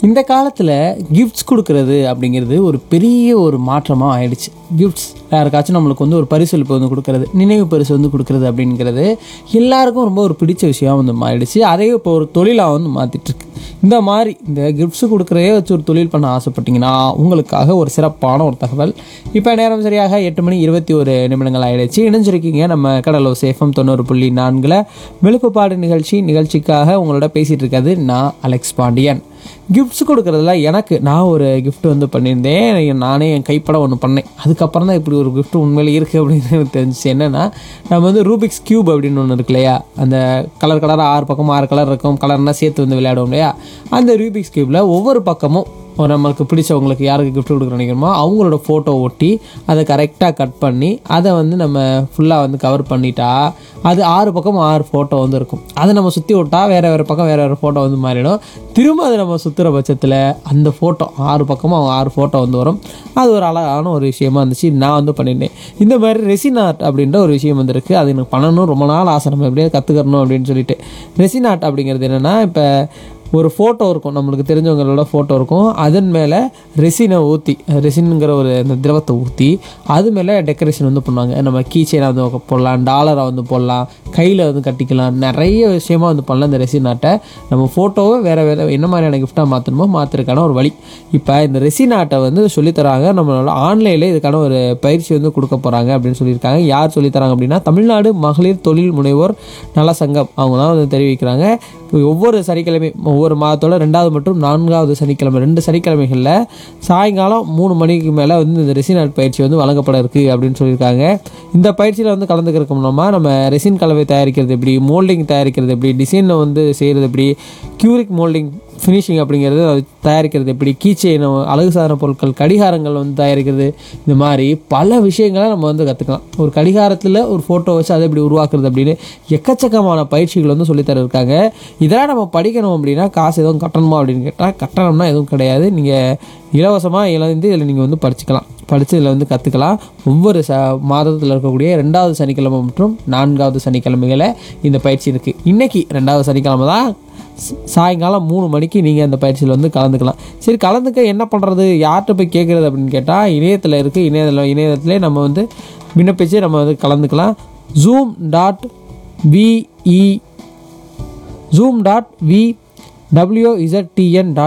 இந்த காலத்தில் கிஃப்ட்ஸ் கொடுக்கறது அப்படிங்கிறது ஒரு பெரிய ஒரு மாற்றமாக ஆயிடுச்சு கிஃப்ட்ஸ் யாருக்காச்சும் நம்மளுக்கு வந்து ஒரு பரிசளிப்பு வந்து கொடுக்கறது நினைவு பரிசு வந்து கொடுக்கறது அப்படிங்கிறது எல்லாருக்கும் ரொம்ப ஒரு பிடிச்ச விஷயம் வந்து மாறிடுச்சு அதையே இப்போ ஒரு தொழிலாக வந்து மாற்றிட்டு இருக்கு இந்த மாதிரி இந்த கிஃப்ட்ஸ் கொடுக்குறதே வச்சு ஒரு தொழில் பண்ண ஆசைப்பட்டீங்கன்னா உங்களுக்காக ஒரு சிறப்பான ஒரு தகவல் இப்போ நேரம் சரியாக எட்டு மணி இருபத்தி ஒரு நிமிடங்கள் ஆயிடுச்சு இணைஞ்சிருக்கீங்க நம்ம கடலோ சேஃபம் தொண்ணூறு புள்ளி நான்கில் வெளுப்புப்பாடு நிகழ்ச்சி நிகழ்ச்சிக்காக உங்களோட பேசிகிட்டு இருக்காது நான் அலெக்ஸ் பாண்டியன் கிஃப்ட்ஸ் கொடுக்குறதுல எனக்கு நான் ஒரு gift வந்து பண்ணியிருந்தேன் நானே என் கைப்பட ஒன்று பண்ணேன் அதுக்கப்புறம் தான் இப்படி ஒரு gift உண்மையில இருக்குது அப்படின்னு எனக்கு தெரிஞ்சிச்சு என்னென்னா நம்ம வந்து ரூபிக்ஸ் கியூப் அப்படின்னு ஒன்று இருக்கு இல்லையா அந்த கலர் கலராக ஆறு பக்கம் ஆறு கலர் இருக்கும் கலர்னால் சேர்த்து வந்து விளையாடுவோம் இல்லையா அந்த ரூபிக்ஸ் கியூப்பில் ஒவ்வொரு பக்கமும் ஒரு நம்மளுக்கு பிடிச்சவங்களுக்கு யாருக்கு gift கொடுக்க நினைக்கிறோமோ அவங்களோட ஃபோட்டோ ஒட்டி அதை கரெக்டாக கட் பண்ணி அதை வந்து நம்ம ஃபுல்லாக வந்து கவர் பண்ணிட்டா அது ஆறு பக்கம் ஆறு ஃபோட்டோ வந்து இருக்கும் அதை நம்ம சுற்றி விட்டா வேறு வேறு பக்கம் வேறு வேறு ஃபோட்டோ வந்து மாறிடும் திரும்ப அதை நம்ம சுற்றுற பட்சத்தில் அந்த ஃபோட்டோ ஆறு பக்கமும் ஆறு ஃபோட்டோ வந்து வரும் அது ஒரு அழகான ஒரு விஷயமா இருந்துச்சு நான் வந்து பண்ணியிருந்தேன் இந்த மாதிரி ரெசின் ஆர்ட் அப்படின்ற ஒரு விஷயம் வந்துருக்கு அது எனக்கு பண்ணணும் ரொம்ப நாள் ஆசை நம்ம எப்படியே கற்றுக்கறணும் அப்படின்னு சொல்லிட்டு ரெசின் ஆர்ட் அப்படிங்கிறது என்னென்னா இப்போ ஒரு ஃபோட்டோ இருக்கும் நம்மளுக்கு தெரிஞ்சவங்களோட ஃபோட்டோ இருக்கும் அதன் மேலே ரெசினை ஊற்றி ரெசின்ங்கிற ஒரு இந்த திரவத்தை ஊற்றி அது மேலே டெக்கரேஷன் வந்து பண்ணுவாங்க நம்ம கீ செயினாக வந்து போடலாம் டாலராக வந்து போடலாம் கையில் வந்து கட்டிக்கலாம் நிறைய விஷயமா வந்து பண்ணலாம் இந்த ரெசின் ஆட்டை நம்ம ஃபோட்டோவை வேறு வேறு என்ன மாதிரியான கிஃப்டாக மாற்றணுமோ மாற்றுறதுக்கான ஒரு வழி இப்போ இந்த ரெசின் ஆட்டை வந்து சொல்லித்தராங்க நம்மளோட ஆன்லைனில் இதுக்கான ஒரு பயிற்சி வந்து கொடுக்க போகிறாங்க அப்படின்னு சொல்லியிருக்காங்க யார் சொல்லித்தராங்க அப்படின்னா தமிழ்நாடு மகளிர் தொழில் முனைவோர் நல சங்கம் அவங்க தான் வந்து தெரிவிக்கிறாங்க ஒவ்வொரு சனிக்கிழமை ஒவ்வொரு மாதத்தோட ரெண்டாவது மற்றும் நான்காவது சனிக்கிழமை ரெண்டு சனிக்கிழமைகளில் சாயங்காலம் மூணு மணிக்கு மேலே வந்து இந்த ரெசின் ஆர்ட் பயிற்சி வந்து வழங்கப்பட இருக்குது அப்படின்னு சொல்லியிருக்காங்க இந்த பயிற்சியில் வந்து கலந்துக்கிறதுக்கு மூலமாக நம்ம ரெசின் கலவை தயாரிக்கிறது எப்படி மோல்டிங் தயாரிக்கிறது எப்படி டிசைனை வந்து செய்கிறது எப்படி கியூரிக் மோல்டிங் ஃபினிஷிங் அப்படிங்கிறது அது தயாரிக்கிறது எப்படி கீச்செயின் அழகு சாதன பொருட்கள் கடிகாரங்கள் வந்து தயாரிக்கிறது இந்த மாதிரி பல விஷயங்களை நம்ம வந்து கற்றுக்கலாம் ஒரு கடிகாரத்தில் ஒரு ஃபோட்டோ வச்சு அதை எப்படி உருவாக்குறது அப்படின்னு எக்கச்சக்கமான பயிற்சிகள் வந்து சொல்லித்தர இருக்காங்க இதெல்லாம் நம்ம படிக்கணும் அப்படின்னா காசு எதுவும் கட்டணுமா அப்படின்னு கேட்டால் கட்டணம்னா எதுவும் கிடையாது நீங்கள் இலவசமாக இழந்து இதில் நீங்கள் வந்து படிச்சுக்கலாம் படித்து இதில் வந்து கற்றுக்கலாம் ஒவ்வொரு ச மாதத்தில் இருக்கக்கூடிய ரெண்டாவது சனிக்கிழமை மற்றும் நான்காவது சனிக்கிழமைகளை இந்த பயிற்சி இருக்குது இன்றைக்கி ரெண்டாவது சனிக்கிழமை தான் ச- சாயங்காலம் மூணு மணிக்கு நீங்கள் அந்த பயிற்சியில் வந்து கலந்துக்கலாம் சரி கலந்துக்க என்ன பண்ணுறது யார்கிட்ட போய் கேட்குறது அப்படின்னு கேட்டால் இணையத்தில் இருக்குது இணையத்தில் இணையத்திலே நம்ம வந்து விண்ணப்பிச்சு நம்ம வந்து கலந்துக்கலாம் zoom dot V E zoom dot V W E Z T N dot